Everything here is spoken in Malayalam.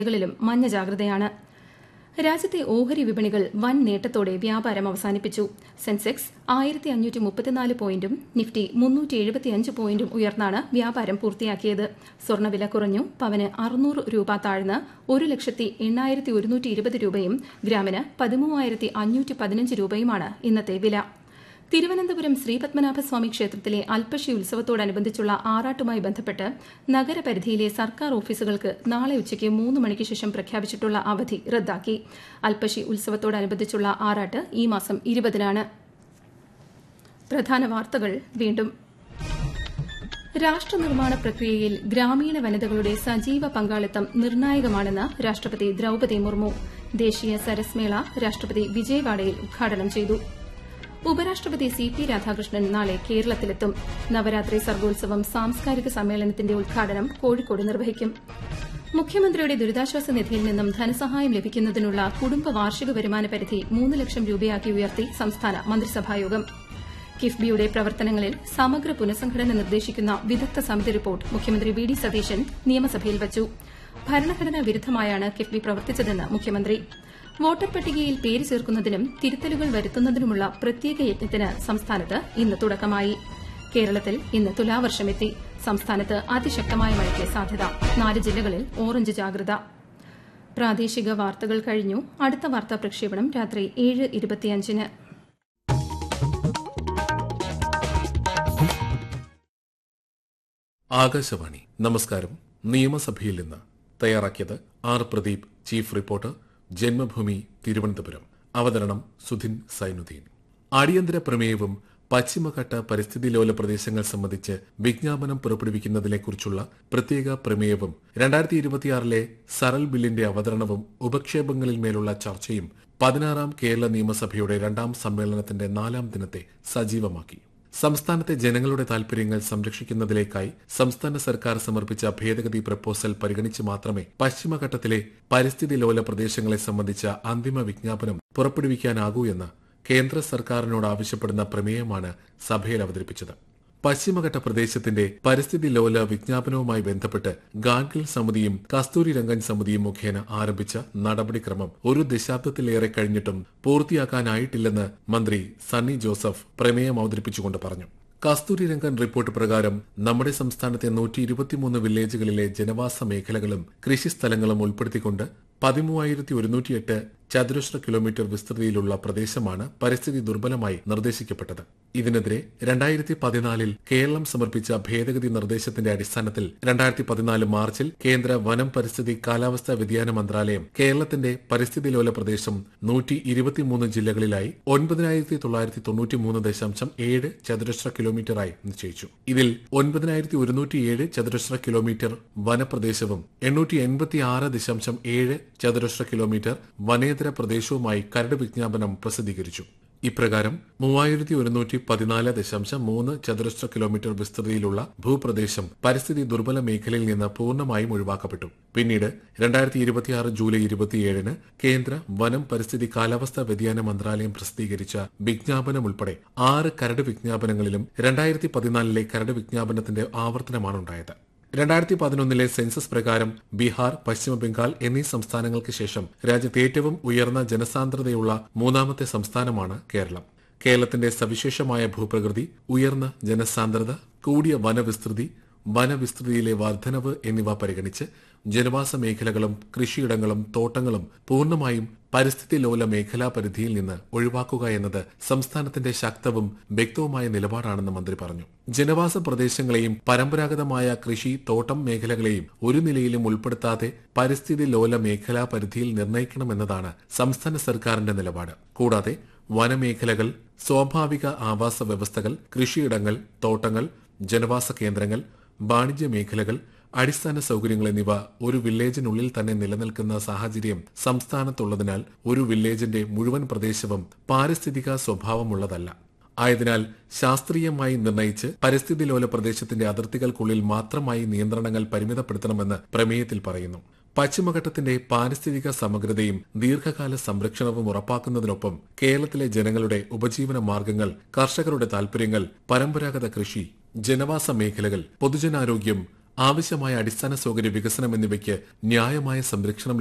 ജില്ലകളിലും മഞ്ഞ ജാഗ്രതയാണ് രാജ്യത്തെ ഓഹരി വിപണികൾ വൻ നേട്ടത്തോടെ വ്യാപാരം അവസാനിപ്പിച്ചു സെൻസെക്സ് ആയിരത്തി അഞ്ഞൂറ്റി മുപ്പത്തിനാല് പോയിന്റും നിഫ്റ്റി മുന്നൂറ്റി എഴുപത്തിയഞ്ച് പോയിന്റും ഉയർന്നാണ് വ്യാപാരം പൂർത്തിയാക്കിയത് സ്വർണ്ണവില കുറഞ്ഞു പവന് അറുന്നൂറ് രൂപ താഴ്ന്ന് ഒരു ലക്ഷത്തി എണ്ണായിരത്തി ഒരുന്നൂറ്റി ഇരുപത് രൂപയും ഗ്രാമിന് പതിമൂവായിരത്തി അഞ്ഞൂറ്റി പതിനഞ്ച് രൂപയുമാണ് ഇന്നത്തെ വില തിരുവനന്തപുരം ശ്രീപത്മനാഭസ്വാമി ക്ഷേത്രത്തിലെ അൽപ്പശി ഉത്സവത്തോടനുബന്ധിച്ചുള്ള ആറാട്ടുമായി ബന്ധപ്പെട്ട് നഗരപരിധിയിലെ സർക്കാർ ഓഫീസുകൾക്ക് നാളെ ഉച്ചയ്ക്ക് മൂന്ന് മണിക്ക് ശേഷം പ്രഖ്യാപിച്ചിട്ടുള്ള അവധി റദ്ദാക്കി അൽപ്പശി ഉത്സവത്തോടനുബന്ധിച്ചുള്ള ആറാട്ട് ഈ മാസം ഇരുപതിനാണ് പ്രധാന വാർത്തകൾ വീണ്ടും രാഷ്ട്രനിർമ്മാണ പ്രക്രിയയിൽ ഗ്രാമീണ വനിതകളുടെ സജീവ പങ്കാളിത്തം നിർണായകമാണെന്ന് രാഷ്ട്രപതി ദ്രൌപദി മുർമു ദേശീയ സരസ് മേള രാഷ്ട്രപതി വിജയവാഡയിൽ ഉദ്ഘാടനം ചെയ്തു ഉപരാഷ്ട്രപതി സി പി രാധാകൃഷ്ണൻ നാളെ കേരളത്തിലെത്തും നവരാത്രി സർഗോത്സവം സാംസ്കാരിക സമ്മേളനത്തിന്റെ ഉദ്ഘാടനം കോഴിക്കോട് നിർവഹിക്കും മുഖ്യമന്ത്രിയുടെ ദുരിതാശ്വാസ നിധിയിൽ നിന്നും ധനസഹായം ലഭിക്കുന്നതിനുള്ള കുടുംബ വാർഷിക വരുമാന പരിധി മൂന്ന് ലക്ഷം രൂപയാക്കി ഉയർത്തി സംസ്ഥാന മന്ത്രിസഭായോഗം കിഫ്ബിയുടെ പ്രവർത്തനങ്ങളിൽ സമഗ്ര പുനഃസംഘടന നിർദ്ദേശിക്കുന്ന വിദഗ്ധ സമിതി റിപ്പോർട്ട് മുഖ്യമന്ത്രി വി ഡി സതീശൻ നിയമസഭയിൽ വച്ചു ഭരണഘടനാ വിരുദ്ധമായാണ് കിഫ്ബി പ്രവർത്തിച്ചതെന്ന് മുഖ്യമന്ത്രി വോട്ടർ പട്ടികയിൽ പേര് ചേർക്കുന്നതിനും തിരുത്തലുകൾ വരുത്തുന്നതിനുമുള്ള പ്രത്യേക യജ്ഞത്തിന് സംസ്ഥാനത്ത് ഇന്ന് തുടക്കമായി കേരളത്തിൽ ഇന്ന് തുലാവർഷമെത്തി സംസ്ഥാനത്ത് അതിശക്തമായ മഴയ്ക്ക് സാധ്യത നാല് ജില്ലകളിൽ ഓറഞ്ച് ജാഗ്രത പ്രാദേശിക വാർത്തകൾ കഴിഞ്ഞു അടുത്ത വാർത്താ പ്രക്ഷേപണം രാത്രി ഏഴ് ഇരുപത്തിയഞ്ചിന് ആകാശവാണി നമസ്കാരം നിയമസഭയിൽ നിന്ന് തയ്യാറാക്കിയത് R Pradeep chief reporter Janmabhumi Thiruvananthapuram അവതരണം സുധിൻ സൈനുദ്ദീൻ അടിയന്തര പ്രമേയവും പശ്ചിമഘട്ട പരിസ്ഥിതി ലോല പ്രദേശങ്ങൾ സംബന്ധിച്ച് വിജ്ഞാപനം പുറപ്പെടുവിക്കുന്നതിനെക്കുറിച്ചുള്ള പ്രത്യേക പ്രമേയവും രണ്ടായിരത്തി ഇരുപത്തിയാറിലെ സറൽ ബില്ലിന്റെ അവതരണവും ഉപക്ഷേപങ്ങളിൽ മേലുള്ള ചർച്ചയും പതിനാറാം കേരള നിയമസഭയുടെ രണ്ടാം സമ്മേളനത്തിന്റെ നാലാം ദിനത്തെ സജീവമാക്കി സംസ്ഥാനത്തെ ജനങ്ങളുടെ താൽപര്യങ്ങൾ സംരക്ഷിക്കുന്നതിലേക്കായി സംസ്ഥാന സർക്കാർ സമർപ്പിച്ച ഭേദഗതി പ്രപ്പോസൽ പരിഗണിച്ച് മാത്രമേ പശ്ചിമഘട്ടത്തിലെ പരിസ്ഥിതി ലോല പ്രദേശങ്ങളെ സംബന്ധിച്ച അന്തിമ വിജ്ഞാപനം പുറപ്പെടുവിക്കാനാകൂ എന്ന് കേന്ദ്ര സർക്കാരിനോട് ആവശ്യപ്പെടുന്ന പ്രമേയമാണ് സഭയിൽ അവതരിപ്പിച്ചത് പശ്ചിമഘട്ട പ്രദേശത്തിന്റെ പരിസ്ഥിതി ലോല വിജ്ഞാപനവുമായി ബന്ധപ്പെട്ട് ഗാഡ്ഗിൽ സമിതിയും കസ്തൂരി രംഗൻ സമിതിയും മുഖേന ആരംഭിച്ച നടപടിക്രമം ഒരു ദശാബ്ദത്തിലേറെ കഴിഞ്ഞിട്ടും പൂർത്തിയാക്കാനായിട്ടില്ലെന്ന് മന്ത്രി സണ്ണി ജോസഫ് പ്രമേയം അവതരിപ്പിച്ചുകൊണ്ട് പറഞ്ഞു കസ്തൂരി രംഗൻ റിപ്പോർട്ട് പ്രകാരം നമ്മുടെ സംസ്ഥാനത്തെ നൂറ്റി ഇരുപത്തിമൂന്ന് വില്ലേജുകളിലെ ജനവാസ മേഖലകളും കൃഷിസ്ഥലങ്ങളും ഉൾപ്പെടുത്തിക്കൊണ്ട് പതിമൂവായിരത്തി ഒരുന്നൂറ്റിയെട്ട് ചതുരശ്ര കിലോമീറ്റർ വിസ്തൃതിയിലുള്ള പ്രദേശമാണ് പരിസ്ഥിതി ദുർബലമായി നിർദ്ദേശിക്കപ്പെട്ടത് ഇതിനെതിരെ രണ്ടായിരത്തി പതിനാലിൽ കേരളം സമർപ്പിച്ച ഭേദഗതി നിർദ്ദേശത്തിന്റെ അടിസ്ഥാനത്തിൽ രണ്ടായിരത്തി പതിനാല് മാർച്ചിൽ കേന്ദ്ര വനം പരിസ്ഥിതി കാലാവസ്ഥാ വ്യതിയാന മന്ത്രാലയം കേരളത്തിന്റെ പരിസ്ഥിതി ലോല പ്രദേശം നൂറ്റി ഇരുപത്തിമൂന്ന് ജില്ലകളിലായി ഒൻപതിനായിരത്തി തൊള്ളായിരത്തി തൊണ്ണൂറ്റിമൂന്ന് ദശാംശം ഏഴ് ചതുരശ്ര കിലോമീറ്ററായി നിശ്ചയിച്ചു ഇതിൽ ഒൻപതിനായിരത്തി ഒരുന്നൂറ്റിയേഴ് ചതുരശ്ര കിലോമീറ്റർ വനപ്രദേശവും എണ്ണൂറ്റി എൺപത്തി ആറ് ദശാംശം ഏഴ് ചതുരശ്ര കിലോമീറ്റർ വനേതര പ്രദേശവുമായി കരട് വിജ്ഞാപനം പ്രസിദ്ധീകരിച്ചു ഇപ്രകാരം മൂവായിരത്തി ഒരുന്നൂറ്റി പതിനാല് ദശാംശം മൂന്ന് ചതുരശ്ര കിലോമീറ്റർ വിസ്തൃതിയിലുള്ള ഭൂപ്രദേശം പരിസ്ഥിതി ദുർബല മേഖലയിൽ നിന്ന് പൂർണ്ണമായും ഒഴിവാക്കപ്പെട്ടു പിന്നീട് രണ്ടായിരത്തി ഇരുപത്തിയാറ് ജൂലൈ ഇരുപത്തിയേഴിന് കേന്ദ്ര വനം പരിസ്ഥിതി കാലാവസ്ഥാ വ്യതിയാന മന്ത്രാലയം പ്രസിദ്ധീകരിച്ച വിജ്ഞാപനം ഉൾപ്പെടെ ആറ് കരട് വിജ്ഞാപനങ്ങളിലും രണ്ടായിരത്തി പതിനാലിലെ കരട് വിജ്ഞാപനത്തിന്റെ ആവർത്തനമാണുണ്ടായത് രണ്ടായിരത്തി പതിനൊന്നിലെ സെൻസസ് പ്രകാരം ബീഹാർ പശ്ചിമ ബംഗാൾ എന്നീ സംസ്ഥാനങ്ങൾക്ക് ശേഷം രാജ്യത്തെ ഏറ്റവും ഉയർന്ന ജനസാന്ദ്രതയുള്ള മൂന്നാമത്തെ സംസ്ഥാനമാണ് കേരളം കേരളത്തിന്റെ സവിശേഷമായ ഭൂപ്രകൃതി ഉയർന്ന ജനസാന്ദ്രത കൂടിയ വനവിസ്തൃതി വനവിസ്തൃതിയിലെ വർധനവ് എന്നിവ പരിഗണിച്ച് ജനവാസ മേഖലകളും കൃഷിയിടങ്ങളും തോട്ടങ്ങളും പൂർണ്ണമായും പരിസ്ഥിതി ലോല മേഖലാ പരിധിയിൽ നിന്ന് ഒഴിവാക്കുക എന്നത് സംസ്ഥാനത്തിന്റെ ശക്തവും വ്യക്തവുമായ നിലപാടാണെന്ന് മന്ത്രി പറഞ്ഞു ജനവാസ പ്രദേശങ്ങളെയും പരമ്പരാഗതമായ കൃഷി തോട്ടം മേഖലകളെയും ഒരു നിലയിലും ഉൾപ്പെടുത്താതെ പരിസ്ഥിതി ലോല മേഖലാ പരിധിയിൽ നിർണ്ണയിക്കണമെന്നതാണ് സംസ്ഥാന സർക്കാരിന്റെ നിലപാട് കൂടാതെ വനമേഖലകൾ സ്വാഭാവിക ആവാസ വ്യവസ്ഥകൾ കൃഷിയിടങ്ങൾ തോട്ടങ്ങൾ ജനവാസ കേന്ദ്രങ്ങൾ വാണിജ്യ മേഖലകൾ അടിസ്ഥാന സൗകര്യങ്ങൾ എന്നിവ ഒരു വില്ലേജിനുള്ളിൽ തന്നെ നിലനിൽക്കുന്ന സാഹചര്യം സംസ്ഥാനത്തുള്ളതിനാൽ ഒരു വില്ലേജിന്റെ മുഴുവൻ പ്രദേശവും പാരിസ്ഥിതിക സ്വഭാവമുള്ളതല്ല ആയതിനാൽ ശാസ്ത്രീയമായി നിർണയിച്ച് പരിസ്ഥിതി ലോല പ്രദേശത്തിന്റെ അതിർത്തികൾക്കുള്ളിൽ മാത്രമായി നിയന്ത്രണങ്ങൾ പരിമിതപ്പെടുത്തണമെന്ന് പ്രമേയത്തിൽ പറയുന്നു പശ്ചിമഘട്ടത്തിന്റെ പാരിസ്ഥിതിക സമഗ്രതയും ദീർഘകാല സംരക്ഷണവും ഉറപ്പാക്കുന്നതിനൊപ്പം കേരളത്തിലെ ജനങ്ങളുടെ ഉപജീവന മാർഗങ്ങൾ കർഷകരുടെ താൽപര്യങ്ങൾ പരമ്പരാഗത കൃഷി ജനവാസ മേഖലകൾ പൊതുജനാരോഗ്യം ആവശ്യമായ അടിസ്ഥാന സൌകര്യ വികസനം എന്നിവയ്ക്ക് ന്യായമായ സംരക്ഷണം